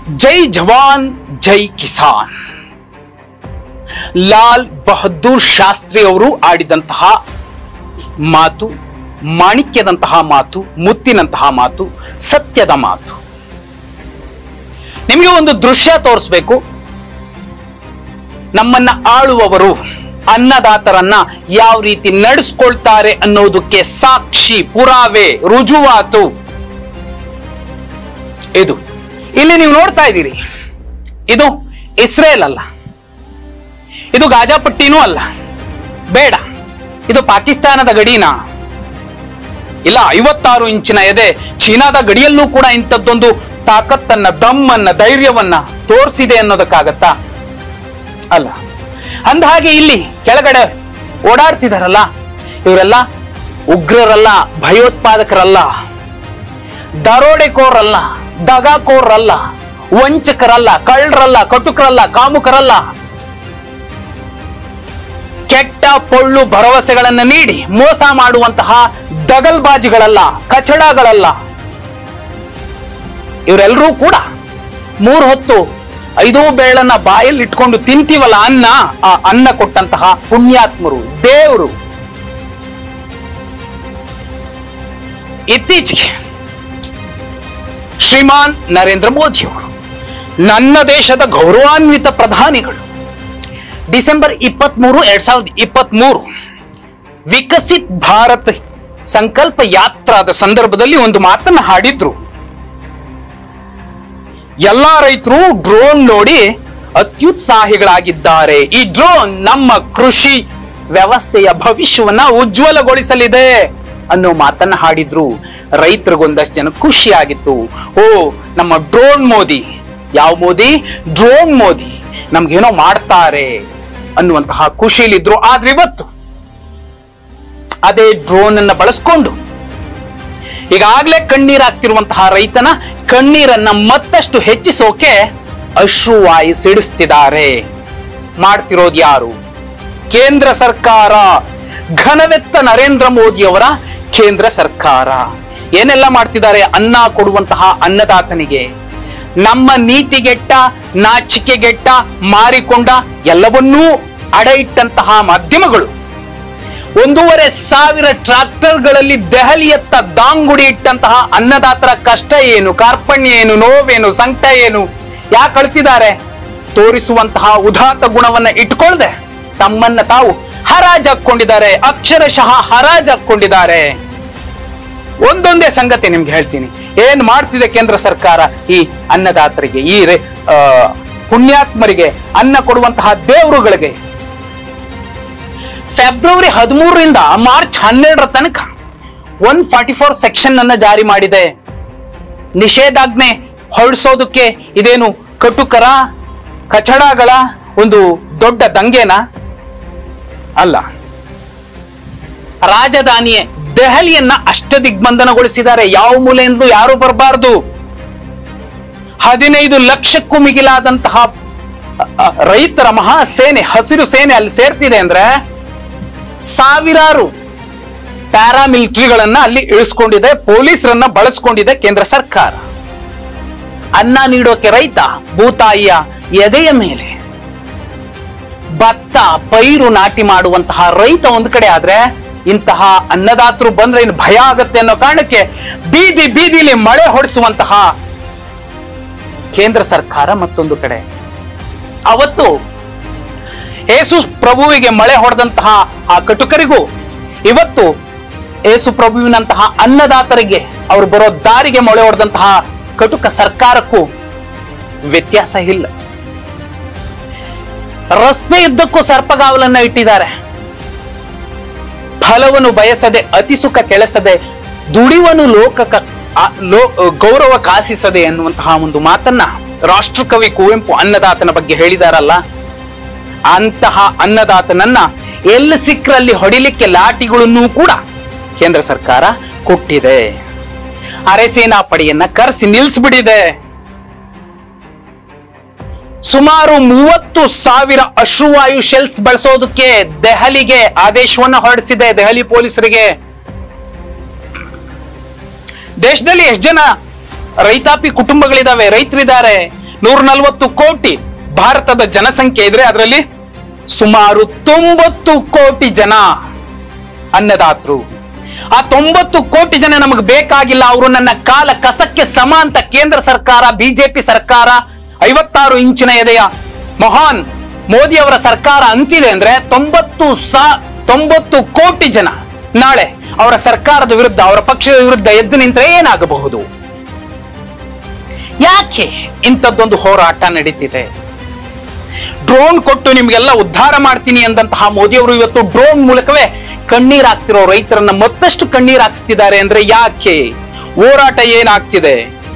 ಜೈ ಜವಾನ್ ಜೈ ಕಿಸಾನ್ ಲಾಲ್ ಬಹದ್ದೂರ್ ಶಾಸ್ತ್ರಿ ಅವರು ಆಡಿದಂತಹ ಮಾತು ಮಾಣಿಕ್ಯದಂತಹ ಮಾತು ಮುತ್ತಿನಂತಹ ಮಾತು ಸತ್ಯದ ಮಾತು ನಿಮಗೆ ಒಂದು ದೃಶ್ಯ ತೋರಿಸ್ಬೇಕು ನಮ್ಮನ್ನ ಆಳುವವರು ಅನ್ನದಾತರನ್ನ ಯಾವ ರೀತಿ ನಡೆಸ್ಕೊಳ್ತಾರೆ ಅನ್ನೋದಕ್ಕೆ ಸಾಕ್ಷಿ ಪುರಾವೆ ರುಜುವಾತು ಇದು ಇಲ್ಲಿ ನೀವು ನೋಡ್ತಾ ಇದ್ದೀರಿ ಇದು ಇಸ್ರೇಲ್ ಅಲ್ಲ ಇದು ಗಾಜಾಪಟ್ಟಿನೂ ಅಲ್ಲ ಬೇಡ ಇದು ಪಾಕಿಸ್ತಾನದ ಗಡಿನ ಇಲ್ಲ ಐವತ್ತಾರು ಇಂಚಿನ ಎದೆ ಚೀನಾದ ಗಡಿಯಲ್ಲೂ ಕೂಡ ಇಂಥದ್ದೊಂದು ತಾಕತ್ತನ್ನ ದಮ್ಮನ್ನ ಧೈರ್ಯವನ್ನ ತೋರಿಸಿದೆ ಅನ್ನೋದಕ್ಕಾಗತ್ತಾ ಅಲ್ಲ ಅಂದ ಹಾಗೆ ಇಲ್ಲಿ ಕೆಳಗಡೆ ಓಡಾಡ್ತಿದಾರಲ್ಲ ಇವರೆಲ್ಲ ಉಗ್ರರಲ್ಲ ಭಯೋತ್ಪಾದಕರಲ್ಲ ದರೋಡೆಕೋರಲ್ಲ ದಗಾಕೋರಲ್ಲ ವಂಚಕರಲ್ಲ ಕಳ್ಳರಲ್ಲ ಕಟುಕರಲ್ಲ ಕಾಮುಕರಲ್ಲ ಕೆಟ್ಟ ಪೊಳ್ಳು ಭರವಸೆಗಳನ್ನ ನೀಡಿ ಮೋಸ ಮಾಡುವಂತಹ ದಗಲ್ಬಾಜಿಗಳಲ್ಲ ಕಚಡಗಳಲ್ಲ ಇವರೆಲ್ಲರೂ ಕೂಡ ಮೂರು ಹೊತ್ತು ಐದು ಬೇಳನ್ನ ಬಾಯಲ್ಲಿ ಇಟ್ಕೊಂಡು ತಿಂತೀವಲ್ಲ ಅನ್ನ ಆ ಅನ್ನ ಕೊಟ್ಟಂತಹ ಪುಣ್ಯಾತ್ಮರು ದೇವರು ಇತ್ತೀಚೆಗೆ ಶ್ರೀಮಾನ್ ನರೇಂದ್ರ ಮೋದಿಯವರು ನನ್ನ ದೇಶದ ಗೌರವಾನ್ವಿತ ಪ್ರಧಾನಿಗಳು ಡಿಸೆಂಬರ್ ಇಪ್ಪತ್ಮೂರು ಎರಡ್ ಸಾವಿರದ ಇಪ್ಪತ್ಮೂರು ವಿಕಸಿತ್ ಭಾರತ್ ಸಂಕಲ್ಪ ಯಾತ್ರಾದ ಸಂದರ್ಭದಲ್ಲಿ ಒಂದು ಮಾತನ್ನ ಹಾಡಿದ್ರು ಎಲ್ಲಾ ರೈತರು ಡ್ರೋನ್ ನೋಡಿ ಅತ್ಯುತ್ಸಾಹಿಗಳಾಗಿದ್ದಾರೆ ಈ ಡ್ರೋನ್ ನಮ್ಮ ಕೃಷಿ ವ್ಯವಸ್ಥೆಯ ಭವಿಷ್ಯವನ್ನ ಉಜ್ವಲಗೊಳಿಸಲಿದೆ ಅನ್ನೋ ಮಾತನ್ನ ಹಾಡಿದ್ರು ರೈತರಿಗೊಂದಷ್ಟು ಜನ ಖುಷಿ ಆಗಿತ್ತು ಓ ನಮ್ಮ ಡ್ರೋನ್ ಮೋದಿ ಯಾವ ಮೋದಿ ಡ್ರೋನ್ ಮೋದಿ ನಮ್ಗೇನೋ ಮಾಡ್ತಾರೆ ಅನ್ನುವಂತಹ ಖುಷಿಲಿದ್ರು ಆದ್ರೆ ಇವತ್ತು ಅದೇ ಡ್ರೋನ್ ಅನ್ನ ಬಳಸ್ಕೊಂಡು ಈಗಾಗಲೇ ಕಣ್ಣೀರಾಗ್ತಿರುವಂತಹ ರೈತನ ಕಣ್ಣೀರನ್ನ ಮತ್ತಷ್ಟು ಹೆಚ್ಚಿಸೋಕೆ ಅಶ್ರುವಾಯಿ ಸಿಡಿಸ್ತಿದ್ದಾರೆ ಮಾಡ್ತಿರೋದು ಯಾರು ಕೇಂದ್ರ ಸರ್ಕಾರ ಘನವೆತ್ತ ನರೇಂದ್ರ ಮೋದಿಯವರ ಕೇಂದ್ರ ಸರ್ಕಾರ ಏನೆಲ್ಲ ಮಾಡ್ತಿದ್ದಾರೆ ಅನ್ನ ಕೊಡುವಂತಹ ಅನ್ನದಾತನಿಗೆ ನಮ್ಮ ನೀತಿಗೆಟ್ಟ ನಾಚಿಕೆಗೆಟ್ಟ ಮಾರಿಕೊಂಡ ಎಲ್ಲವನ್ನೂ ಅಡ ಇಟ್ಟಂತಹ ಮಾಧ್ಯಮಗಳು ಒಂದೂವರೆ ಸಾವಿರ ಟ್ರಾಕ್ಟರ್ಗಳಲ್ಲಿ ದೆಹಲಿಯತ್ತ ದಾಂಗುಡಿ ಇಟ್ಟಂತಹ ಅನ್ನದಾತರ ಕಷ್ಟ ಏನು ಕಾರ್ಪಣ್ಯ ಏನು ನೋವೇನು ಸಂಕಟ ಏನು ಯಾಕೆ ಕಳ್ತಿದ್ದಾರೆ ತೋರಿಸುವಂತಹ ಉದಾತ್ತ ಗುಣವನ್ನ ಇಟ್ಕೊಳ್ದೆ ತಮ್ಮನ್ನ ತಾವು ಹರಾಜಾಕೊಂಡಿದ್ದಾರೆ ಅಕ್ಷರಶಃ ಹರಾಜಾಕೊಂಡಿದ್ದಾರೆ ಒಂದೊಂದೇ ಸಂಗತಿ ನಿಮ್ಗೆ ಹೇಳ್ತೀನಿ ಏನ್ ಮಾಡ್ತಿದೆ ಕೇಂದ್ರ ಸರ್ಕಾರ ಈ ಅನ್ನದಾತರಿಗೆ ಈ ರೇ- ಆ, ಪುಣ್ಯಾತ್ಮರಿಗೆ ಅನ್ನ ಕೊಡುವಂತಹ ದೇವರುಗಳಿಗೆ ಫೆಬ್ರವರಿ ಹದಿಮೂರರಿಂದ ಮಾರ್ಚ್ ಹನ್ನೆರಡರ ತನಕ ಒನ್ ಫಾರ್ಟಿ ಫೋರ್ ಸೆಕ್ಷನ್ ಅನ್ನ ಜಾರಿ ಮಾಡಿದೆ ನಿಷೇಧಾಜ್ಞೆ ಹೊರಡಿಸೋದಕ್ಕೆ ಇದೇನು ಕಟುಕರ ಕಚಡಗಳ ಒಂದು ದೊಡ್ಡ ದಂಗೆನ ಅಲ್ಲ ರಾಜಧಾನಿಯೇ ದೆಹಲಿಯನ್ನ ಅಷ್ಟ ದಿಗ್ಬಂಧನಗೊಳಿಸಿದ್ದಾರೆ ಯಾವ ಮೂಲೆಯಿಂದಲೂ ಯಾರು ಬರಬಾರದು ಹದಿನೈದು ಲಕ್ಷಕ್ಕೂ ಮಿಗಿಲಾದಂತಹ ಅ, ಅ, ರೈತರ ಮಹಾಸೇನೆ ಹಸಿರು ಸೇನೆ ಅಲ್ಲಿ ಸೇರ್ತಿದೆ ಅಂದ್ರೆ ಸಾವಿರಾರು ಪ್ಯಾರಾಮಿಲಿಟರಿಗಳನ್ನ ಅಲ್ಲಿ ಇಳಿಸ್ಕೊಂಡಿದೆ ಪೊಲೀಸರನ್ನ ಬಳಸ್ಕೊಂಡಿದೆ ಕೇಂದ್ರ ಸರ್ಕಾರ ಅನ್ನ ನೀಡೋಕೆ ರೈತ ಭೂತಾಯಿಯ ಎದೆಯ ಮೇಲೆ ಭತ್ತ ಪೈರು ನಾಟಿ ಮಾಡುವಂತಹ ರೈತ ಒಂದ್ ಕಡೆ ಆದ್ರೆ ಇಂತಹ ಅನ್ನದಾತರು ಬಂದ್ರೆ ಇನ್ನು ಭಯ ಆಗತ್ತೆ ಅನ್ನೋ ಕಾರಣಕ್ಕೆ ಬೀದಿ ಬೀದಿಲಿ ಮಳೆ ಹೊಡಿಸುವಂತಹ ಕೇಂದ್ರ ಸರ್ಕಾರ ಮತ್ತೊಂದು ಕಡೆ ಅವತ್ತು ಏಸು ಪ್ರಭುವಿಗೆ ಮಳೆ ಹೊಡೆದಂತಹ ಆ ಕಟುಕರಿಗೂ ಇವತ್ತು ಏಸು ಪ್ರಭುವಿನಂತಹ ಅನ್ನದಾತರಿಗೆ ಅವರು ಬರೋ ದಾರಿಗೆ ಮಳೆ ಹೊಡೆದಂತಹ ಕಟುಕ ಸರ್ಕಾರಕ್ಕೂ ವ್ಯತ್ಯಾಸ ಇಲ್ಲ ರಸ್ತೆ ಉದ್ದಕ್ಕೂ ಸರ್ಪಗಾವಲನ್ನ ಇಟ್ಟಿದ್ದಾರೆ ಫಲವನ್ನು ಬಯಸದೆ ಅತಿಸುಖ ಕೆಳಸದೆ ದುಡಿವನು ಲೋಕ ಲೋ ಗೌರವ ಕಾಸಿಸದೆ ಎನ್ನುವಂತಹ ಒಂದು ಮಾತನ್ನ ರಾಷ್ಟ್ರಕವಿ ಕುವೆಂಪು ಅನ್ನದಾತನ ಬಗ್ಗೆ ಹೇಳಿದಾರಲ್ಲ ಅಂತಹ ಅನ್ನದಾತನನ್ನ ಎಲ್ಲಿ ಸಿಕ್ಕರಲ್ಲಿ ಹೊಡಿಲಿಕ್ಕೆ ಲಾಟಿಗಳನ್ನು ಕೂಡ ಕೇಂದ್ರ ಸರ್ಕಾರ ಕೊಟ್ಟಿದೆ ಅರೆಸೇನಾ ಪಡೆಯನ್ನ ಕರೆಸಿ ನಿಲ್ಲಿಸ್ಬಿಟ್ಟಿದೆ ಸುಮಾರು ಮೂವತ್ತು ಸಾವಿರ ಅಶ್ರುವಾಯು ಶೆಲ್ಸ್ ಬಳಸೋದಕ್ಕೆ ದೆಹಲಿಗೆ ಆದೇಶವನ್ನ ಹೊರಡಿಸಿದೆ ದೆಹಲಿ ಪೊಲೀಸರಿಗೆ ದೇಶದಲ್ಲಿ ಎಷ್ಟು ಜನ ರೈತಾಪಿ ಕುಟುಂಬಗಳಿದಾವೆ ರೈತರಿದ್ದಾರೆ ನೂರ ನಲವತ್ತು ಕೋಟಿ ಭಾರತದ ಜನಸಂಖ್ಯೆ ಇದ್ರೆ ಅದರಲ್ಲಿ ಸುಮಾರು ತೊಂಬತ್ತು ಕೋಟಿ ಜನ ಅನ್ನದಾತರು ಆ ತೊಂಬತ್ತು ಕೋಟಿ ಜನ ನಮಗೆ ಬೇಕಾಗಿಲ್ಲ ಅವರು ನನ್ನ ಕಾಲ ಕಸಕ್ಕೆ ಸಮ ಅಂತ ಕೇಂದ್ರ ಸರ್ಕಾರ ಬಿಜೆಪಿ ಸರ್ಕಾರ ಐವತ್ತಾರು ಇಂಚಿನ ಎದೆಯ ಮಹಾನ್ ಮೋದಿ ಅವರ ಸರ್ಕಾರ ಅಂತಿದೆ ಅಂದ್ರೆ ತೊಂಬತ್ತು ಸಾ ತೊಂಬತ್ತು ಕೋಟಿ ಜನ ನಾಳೆ ಅವರ ಸರ್ಕಾರದ ವಿರುದ್ಧ ಅವರ ಪಕ್ಷದ ವಿರುದ್ಧ ಎದ್ದು ನಿಂತರೆ ಏನಾಗಬಹುದು ಯಾಕೆ ಇಂಥದ್ದೊಂದು ಹೋರಾಟ ನಡೀತಿದೆ ಡ್ರೋನ್ ಕೊಟ್ಟು ನಿಮ್ಗೆಲ್ಲ ಉದ್ಧಾರ ಮಾಡ್ತೀನಿ ಅಂದಂತಹ ಮೋದಿ ಅವರು ಇವತ್ತು ಡ್ರೋನ್ ಮೂಲಕವೇ ಕಣ್ಣೀರ್ ಹಾಕ್ತಿರೋ ರೈತರನ್ನ ಮತ್ತಷ್ಟು ಕಣ್ಣೀರ್ ಹಾಕ್ಸ್ತಿದ್ದಾರೆ ಅಂದ್ರೆ ಯಾಕೆ ಹೋರಾಟ ಏನಾಗ್ತಿದೆ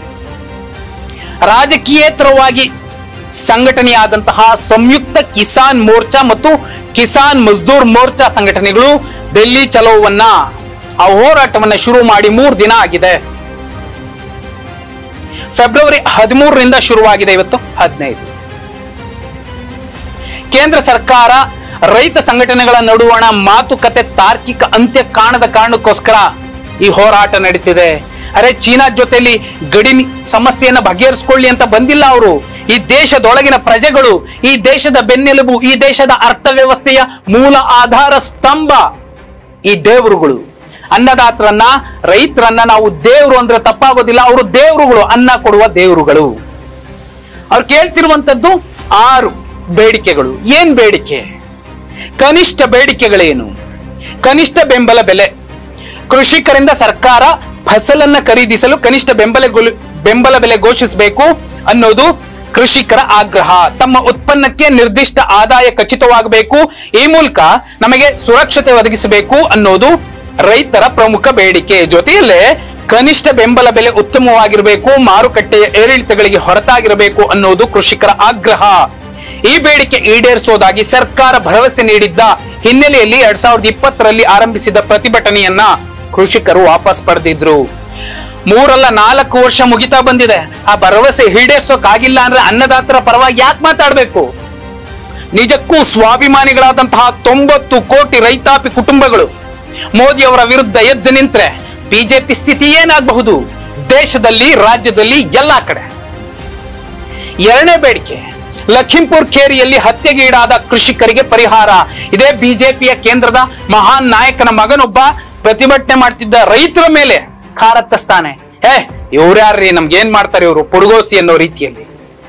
ರಾಜಕೀಯೇತರವಾಗಿ ಸಂಘಟನೆಯಾದಂತಹ ಸಂಯುಕ್ತ ಕಿಸಾನ್ ಮೋರ್ಚಾ ಮತ್ತು ಕಿಸಾನ್ ಮಜ್ದೂರ್ ಮೋರ್ಚಾ ಸಂಘಟನೆಗಳು ಡೆಲ್ಲಿ ಚಲೋವನ್ನ ಆ ಹೋರಾಟವನ್ನ ಶುರು ಮಾಡಿ ಮೂರು ದಿನ ಆಗಿದೆ ಫೆಬ್ರವರಿ ಹದಿಮೂರರಿಂದ ಶುರುವಾಗಿದೆ ಇವತ್ತು ಹದಿನೈದು ಕೇಂದ್ರ ಸರ್ಕಾರ ರೈತ ಸಂಘಟನೆಗಳ ನಡುವಣ ಮಾತುಕತೆ ತಾರ್ಕಿಕ ಅಂತ್ಯ ಕಾಣದ ಕಾರಣಕ್ಕೋಸ್ಕರ ಈ ಹೋರಾಟ ನಡೀತಿದೆ ಅರೆ ಚೀನಾ ಜೊತೆಲಿ ಗಡಿ ನಿ- ಸಮಸ್ಯೆಯನ್ನ ಬಗೆಹರಿಸ್ಕೊಳ್ಳಿ ಅಂತ ಬಂದಿಲ್ಲ ಅವರು ಈ ದೇಶದೊಳಗಿನ ಪ್ರಜೆಗಳು ಈ ದೇಶದ ಬೆನ್ನೆಲುಬು ಈ ದೇಶದ ಅರ್ಥವ್ಯವಸ್ಥೆಯ ಮೂಲ ಆಧಾರ ಸ್ತಂಭ ಈ ದೇವರುಗಳು ಅನ್ನದಾತರನ್ನ ರೈತರನ್ನ ನಾವು ದೇವರು ಅಂದ್ರೆ ತಪ್ಪಾಗೋದಿಲ್ಲ ಅವರು ದೇವರುಗಳು ಅನ್ನ ಕೊಡುವ ದೇವರುಗಳು ಅವ್ರು ಕೇಳ್ತಿರುವಂತದ್ದು ಆರು ಬೇಡಿಕೆಗಳು ಏನ್ ಬೇಡಿಕೆ ಕನಿಷ್ಠ ಬೇಡಿಕೆಗಳೇನು ಕನಿಷ್ಠ ಬೆಂಬಲ ಬೆಲೆ ಕೃಷಿಕರಿಂದ ಸರ್ಕಾರ ಫಸಲನ್ನ ಖರೀದಿಸಲು ಕನಿಷ್ಠ ಬೆಂಬಲ ಗೊಲು- ಬೆಂಬಲ ಬೆಲೆ ಘೋಷಿಸಬೇಕು ಅನ್ನೋದು ಕೃಷಿಕರ ಆಗ್ರಹ ತಮ್ಮ ಉತ್ಪನ್ನಕ್ಕೆ ನಿರ್ದಿಷ್ಟ ಆದಾಯ ಖಚಿತವಾಗಬೇಕು ಈ ಮೂಲಕ ನಮಗೆ ಸುರಕ್ಷತೆ ಒದಗಿಸಬೇಕು ಅನ್ನೋದು ರೈತರ ಪ್ರಮುಖ ಬೇಡಿಕೆ ಜೊತೆಯಲ್ಲೇ ಕನಿಷ್ಠ ಬೆಂಬಲ ಬೆಲೆ ಉತ್ತಮವಾಗಿರಬೇಕು ಮಾರುಕಟ್ಟೆಯ ಏರಿಳಿತಗಳಿಗೆ ಹೊರತಾಗಿರಬೇಕು ಅನ್ನೋದು ಕೃಷಿಕರ ಆಗ್ರಹ ಈ ಬೇಡಿಕೆ ಈಡೇರಿಸುವುದಾಗಿ ಸರ್ಕಾರ ಭರವಸೆ ನೀಡಿದ್ದ ಹಿನ್ನೆಲೆಯಲ್ಲಿ ಎರಡ್ ಸಾವಿರದ ಇಪ್ಪತ್ತರಲ್ಲಿ ಆರಂಭಿಸಿದ ಪ್ರತಿಭಟನೆಯನ್ನ ಕೃಷಿಕರು ವಾಪಸ್ ಪಡೆದಿದ್ರು ಮೂರಲ್ಲ ನಾಲ್ಕು ವರ್ಷ ಮುಗಿತಾ ಬಂದಿದೆ ಆ ಭರವಸೆ ಈಡೇರಿಸೋಕಾಗಿಲ್ಲ ಅಂದ್ರೆ ಅನ್ನದಾತರ ಪರವಾಗಿ ಯಾಕೆ ಮಾತಾಡ್ಬೇಕು ನಿಜಕ್ಕೂ ಸ್ವಾಭಿಮಾನಿಗಳಾದಂತಹ ತೊಂಬತ್ತು ಕೋಟಿ ರೈತಾಪಿ ಕುಟುಂಬಗಳು ಮೋದಿ ಅವರ ವಿರುದ್ಧ ಎದ್ದು ನಿಂತ್ರೆ ಬಿಜೆಪಿ ಸ್ಥಿತಿ ಏನಾಗಬಹುದು ದೇಶದಲ್ಲಿ ರಾಜ್ಯದಲ್ಲಿ ಎಲ್ಲಾ ಕಡೆ ಎರಡನೇ ಬೇಡಿಕೆ ಲಖಿಂಪುರ್ ಖೇರಿಯಲ್ಲಿ ಹತ್ಯೆಗೀಡಾದ ಕೃಷಿಕರಿಗೆ ಪರಿಹಾರ ಇದೇ ಬಿಜೆಪಿಯ ಕೇಂದ್ರದ ಮಹಾನ್ ನಾಯಕನ ಮಗನೊಬ್ಬ ಪ್ರತಿಭಟನೆ ಮಾಡ್ತಿದ್ದ ರೈತರ ಮೇಲೆ ಖಾರತ್ತಸ್ತಾನೆ ಏ ಇವ್ರ್ಯಾರ್ರಿ ನಮ್ಗೆ ಏನ್ ಮಾಡ್ತಾರೆ ಇವರು ಪುಡುಗೋಸಿ ಅನ್ನೋ ರೀತಿಯಲ್ಲಿ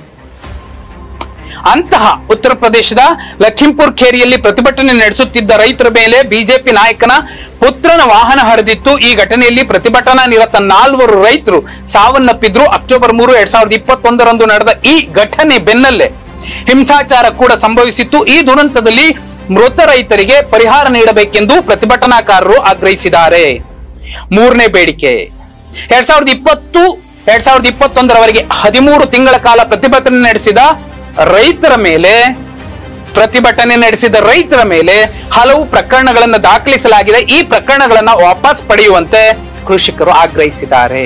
ಅಂತಹ ಉತ್ತರ ಪ್ರದೇಶದ ಲಖಿಂಪುರ್ ಖೇರಿಯಲ್ಲಿ ಪ್ರತಿಭಟನೆ ನಡೆಸುತ್ತಿದ್ದ ರೈತರ ಮೇಲೆ ಬಿಜೆಪಿ ನಾಯಕನ ಪುತ್ರನ ವಾಹನ ಹರಿದಿತ್ತು ಈ ಘಟನೆಯಲ್ಲಿ ಪ್ರತಿಭಟನಾ ನಿರತ ನಾಲ್ವರು ರೈತರು ಸಾವನ್ನಪ್ಪಿದ್ರು ಅಕ್ಟೋಬರ್ ಮೂರು ಎರಡ್ ಸಾವಿರದ ಇಪ್ಪತ್ತೊಂದರಂದು ನಡೆದ ಈ ಘಟನೆ ಬೆನ್ನಲ್ಲೇ ಹಿಂಸಾಚಾರ ಕೂಡ ಸಂಭವಿಸಿತ್ತು ಈ ದುರಂತದಲ್ಲಿ ಮೃತ ರೈತರಿಗೆ ಪರಿಹಾರ ನೀಡಬೇಕೆಂದು ಪ್ರತಿಭಟನಾಕಾರರು ಆಗ್ರಹಿಸಿದ್ದಾರೆ ಮೂರನೇ ಬೇಡಿಕೆ ಎರಡ್ ಸಾವಿರದ ಇಪ್ಪತ್ತು ಎರಡ್ ಸಾವಿರದ ಇಪ್ಪತ್ತೊಂದರವರೆಗೆ ಹದಿಮೂರು ತಿಂಗಳ ಕಾಲ ಪ್ರತಿಭಟನೆ ನಡೆಸಿದ ರೈತರ ಮೇಲೆ ಪ್ರತಿಭಟನೆ ನಡೆಸಿದ ರೈತರ ಮೇಲೆ ಹಲವು ಪ್ರಕರಣಗಳನ್ನು ದಾಖಲಿಸಲಾಗಿದೆ ಈ ಪ್ರಕರಣಗಳನ್ನ ವಾಪಸ್ ಪಡೆಯುವಂತೆ ಕೃಷಿಕರು ಆಗ್ರಹಿಸಿದ್ದಾರೆ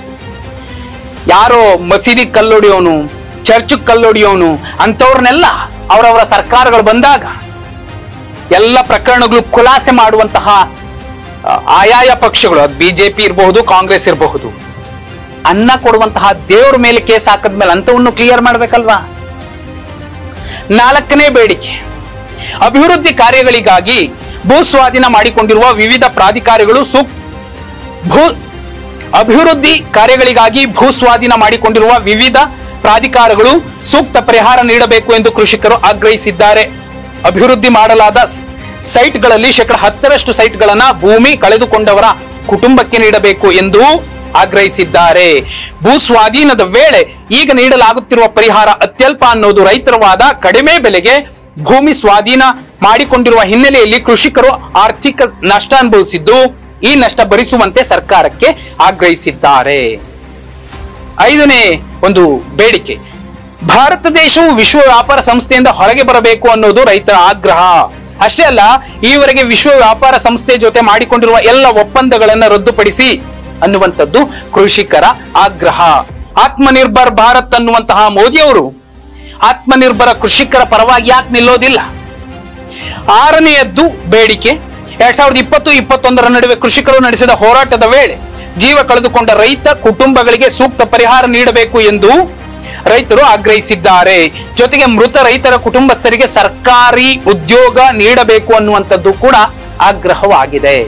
ಯಾರೋ ಮಸೀದಿ ಕಲ್ಲೊಡಿಯೋನು ಚರ್ಚ್ ಕಲ್ಲೊಡಿಯೋನು ಅಂತವ್ರನ್ನೆಲ್ಲ ಅವರವರ ಸರ್ಕಾರಗಳು ಬಂದಾಗ ಎಲ್ಲ ಪ್ರಕರಣಗಳು ಖುಲಾಸೆ ಮಾಡುವಂತಹ ಆ, ಆಯಾಯ ಪಕ್ಷಗಳು ಅದು ಬಿಜೆಪಿ ಇರಬಹುದು ಕಾಂಗ್ರೆಸ್ ಇರಬಹುದು ಅನ್ನ ಕೊಡುವಂತಹ ದೇವ್ರ ಮೇಲೆ ಕೇಸ್ ಹಾಕದ್ಮೇಲೆ ಅಂತವನ್ನು ಕ್ಲಿಯರ್ ಮಾಡ್ಬೇಕಲ್ವಾ ನಾಲ್ಕನೇ ಬೇಡಿಕೆ ಅಭಿವೃದ್ಧಿ ಕಾರ್ಯಗಳಿಗಾಗಿ ಭೂ ಸ್ವಾಧೀನ ಮಾಡಿಕೊಂಡಿರುವ ವಿವಿಧ ಪ್ರಾಧಿಕಾರಗಳು ಸೂಕ್ ಭೂ ಅಭಿವೃದ್ಧಿ ಕಾರ್ಯಗಳಿಗಾಗಿ ಭೂ ಸ್ವಾಧೀನ ಮಾಡಿಕೊಂಡಿರುವ ವಿವಿಧ ಪ್ರಾಧಿಕಾರಗಳು ಸೂಕ್ತ ಪರಿಹಾರ ನೀಡಬೇಕು ಎಂದು ಕೃಷಿಕರು ಆಗ್ರಹಿಸಿದ್ದಾರೆ ಅಭಿವೃದ್ಧಿ ಮಾಡಲಾದ ಸ್- ಸೈಟ್ಗಳಲ್ಲಿ ಶೇಕಡ ಹತ್ತರಷ್ಟು ಸೈಟ್ಗಳನ್ನ ಭೂಮಿ ಕಳೆದುಕೊಂಡವರ ಕುಟುಂಬಕ್ಕೆ ನೀಡಬೇಕು ಎಂದು ಆಗ್ರಹಿಸಿದ್ದಾರೆ ಭೂ ಸ್ವಾಧೀನದ ವೇಳೆ ಈಗ ನೀಡಲಾಗುತ್ತಿರುವ ಪರಿಹಾರ ಅತ್ಯಲ್ಪ ಅನ್ನೋದು ರೈತರ ವಾದ ಕಡಿಮೆ ಬೆಲೆಗೆ ಭೂಮಿ ಸ್ವಾಧೀನ ಮಾಡಿಕೊಂಡಿರುವ ಹಿನ್ನೆಲೆಯಲ್ಲಿ ಕೃಷಿಕರು ಆರ್ಥಿಕ ನಷ್ಟ ಅನುಭವಿಸಿದ್ದು ಈ ನಷ್ಟ ಭರಿಸುವಂತೆ ಸರ್ಕಾರಕ್ಕೆ ಆಗ್ರಹಿಸಿದ್ದಾರೆ ಐದನೇ ಒಂದು ಬೇಡಿಕೆ ಭಾರತ ದೇಶವು ವಿಶ್ವ ವ್ಯಾಪಾರ ಸಂಸ್ಥೆಯಿಂದ ಹೊರಗೆ ಬರಬೇಕು ಅನ್ನೋದು ರೈತರ ಆಗ್ರಹ ಅಷ್ಟೇ ಅಲ್ಲ ಈವರೆಗೆ ವಿಶ್ವ ವ್ಯಾಪಾರ ಸಂಸ್ಥೆ ಜೊತೆ ಮಾಡಿಕೊಂಡಿರುವ ಎಲ್ಲ ಒಪ್ಪಂದಗಳನ್ನ ರದ್ದುಪಡಿಸಿ ಅನ್ನುವಂಥದ್ದು ಕೃಷಿಕರ ಆಗ್ರಹ ಆತ್ಮನಿರ್ಭರ್ ಭಾರತ್ ಅನ್ನುವಂತಹ ಮೋದಿಯವರು ಆತ್ಮನಿರ್ಭರ ಕೃಷಿಕರ ಪರವಾಗಿ ಯಾಕೆ ನಿಲ್ಲೋದಿಲ್ಲ ಆರನೆಯದ್ದು ಬೇಡಿಕೆ ಎರಡ್ ಸಾವಿರದ ಇಪ್ಪತ್ತು ಇಪ್ಪತ್ತೊಂದರ ನಡುವೆ ಕೃಷಿಕರು ನಡೆಸಿದ ಹೋರಾಟದ ವೇಳೆ ಜೀವ ಕಳೆದುಕೊಂಡ ರೈತ ಕುಟುಂಬಗಳಿಗೆ ಸೂಕ್ತ ಪರಿಹಾರ ನೀಡಬೇಕು ಎಂದು ರೈತರು ಆಗ್ರಹಿಸಿದ್ದಾರೆ ಜೊತೆಗೆ ಮೃತ ರೈತರ ಕುಟುಂಬಸ್ಥರಿಗೆ ಸರ್ಕಾರಿ ಉದ್ಯೋಗ ನೀಡಬೇಕು ಅನ್ನುವಂಥದ್ದು ಕೂಡ ಆಗ್ರಹವಾಗಿದೆ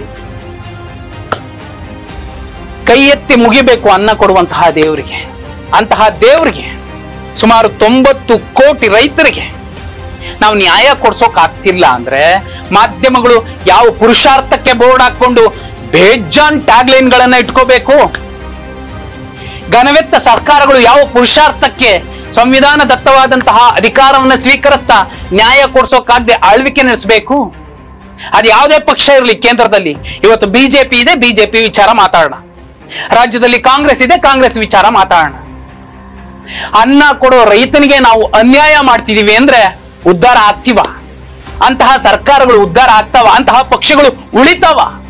ಕೈ ಎತ್ತಿ ಮುಗಿಬೇಕು ಅನ್ನ ಕೊಡುವಂತಹ ದೇವರಿಗೆ ಅಂತಹ ದೇವರಿಗೆ ಸುಮಾರು ತೊಂಬತ್ತು ಕೋಟಿ ರೈತರಿಗೆ ನಾವು ನ್ಯಾಯ ಕೊಡ್ಸೋಕ್ ಆಗ್ತಿಲ್ಲ ಅಂದ್ರೆ ಮಾಧ್ಯಮಗಳು ಯಾವ ಪುರುಷಾರ್ಥಕ್ಕೆ ಬೋರ್ಡ್ ಹಾಕೊಂಡು ಬೇಜಾನ್ ಟ್ಯಾಗ್ಲೈನ್ ಗಳನ್ನ ಇಟ್ಕೋಬೇಕು ಘನವೆತ್ತ ಸರ್ಕಾರಗಳು ಯಾವ ಪುರುಷಾರ್ಥಕ್ಕೆ ಸಂವಿಧಾನ ದತ್ತವಾದಂತಹ ಅಧಿಕಾರವನ್ನು ಸ್ವೀಕರಿಸ್ತಾ ನ್ಯಾಯ ಕೊಡ್ಸೋಕಾಗದೆ ಆಳ್ವಿಕೆ ನಡೆಸಬೇಕು ಅದು ಯಾವುದೇ ಪಕ್ಷ ಇರಲಿ ಕೇಂದ್ರದಲ್ಲಿ ಇವತ್ತು ಬಿಜೆಪಿ ಇದೆ ಬಿಜೆಪಿ ವಿಚಾರ ಮಾತಾಡೋಣ ರಾಜ್ಯದಲ್ಲಿ ಕಾಂಗ್ರೆಸ್ ಇದೆ ಕಾಂಗ್ರೆಸ್ ವಿಚಾರ ಮಾತಾಡೋಣ ಅನ್ನ ಕೊಡೋ ರೈತನಿಗೆ ನಾವು ಅನ್ಯಾಯ ಮಾಡ್ತಿದೀವಿ ಅಂದ್ರೆ ಉದ್ಧಾರ ಆಗ್ತೀವ ಅಂತಹ ಸರ್ಕಾರಗಳು ಉದ್ಧಾರ ಆಗ್ತಾವ ಅಂತಹ ಪಕ್ಷಗಳು ಉಳಿತಾವ